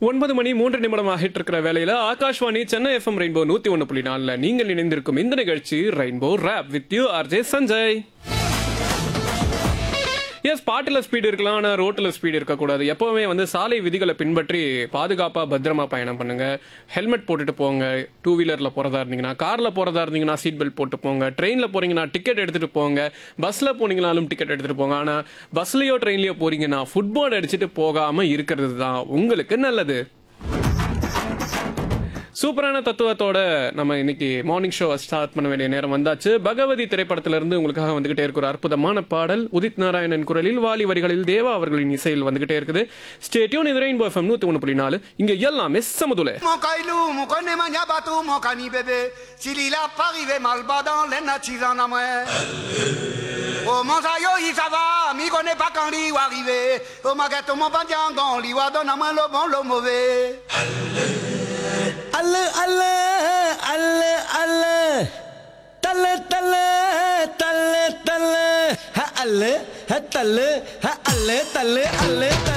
ஒன்பது மணி மூன்று நிமிடம் ஆகிட்டு இருக்கிற வேலையில ஆகாஷ்வாணி சென்னை எஃப்எம் ரெயின்போ நூத்தி ஒன்று புள்ளி நாலுல நீங்கள் இணைந்திருக்கும் இந்த நிகழ்ச்சி rainbow rap with you RJ Sanjay S பாட்டில் ஸ்பீடு இருக்கலாம் ஆனால் ரோட்டில் ஸ்பீடு இருக்கக்கூடாது எப்போவுமே வந்து சாலை விதிகளை பின்பற்றி பாதுகாப்பாக பத்திரமா பயணம் பண்ணுங்க ஹெல்மெட் போட்டுட்டு போங்க டூ வீலரில் போகிறதா இருந்தீங்கன்னா காரில் போகிறதா இருந்தீங்கன்னா சீட் பெல்ட் போட்டு போங்க ட்ரெயினில் போறீங்கன்னா டிக்கெட் எடுத்துகிட்டு போங்க பஸ்ஸில் போனீங்கனாலும் டிக்கெட் எடுத்துகிட்டு போங்க ஆனால் பஸ்லையோ ட்ரெயின்லையோ போறீங்கன்னா ஃபுட்பால் அடிச்சுட்டு போகாமல் இருக்கிறது தான் உங்களுக்கு நல்லது சூப்பரான தத்துவத்தோட நம்ம இன்னைக்கு மார்னிங் ஷோ ஸ்டார்ட் பண்ண வேண்டிய நேரம் வந்தாச்சு பகவதி திரைப்படத்துல இருந்து உங்களுக்காக வந்துகிட்டே இருக்கிற அற்புதமான பாடல் உதித் நாராயணன் குரலில் வாலி வரிகளில் தேவா அவர்களின் இசையில் வந்துகிட்டே இருக்குது ஸ்டேட்யூன் இது ரெயின்போ எஃப்எம் நூத்தி ஒன்று புள்ளி நாலு இங்க எல்லாமே சமதுல Mon caillou, mon connaît mania bateau, mon cani bébé. S'il il a pas arrivé mal bas dans les natis en amouin. Oh mon sayo, il ça va, mi connaît pas quand il va arriver. Oh ma gâteau, mon pandiangon, lui va donner à moi le bon, le mauvais. அல்ல அல்ல அல்ல அல்ல தல்ல தல்ல தல்ல தல்ல ஹ அல்ல ஹ தல்லு ஹ அல்ல தல்லு அல்ல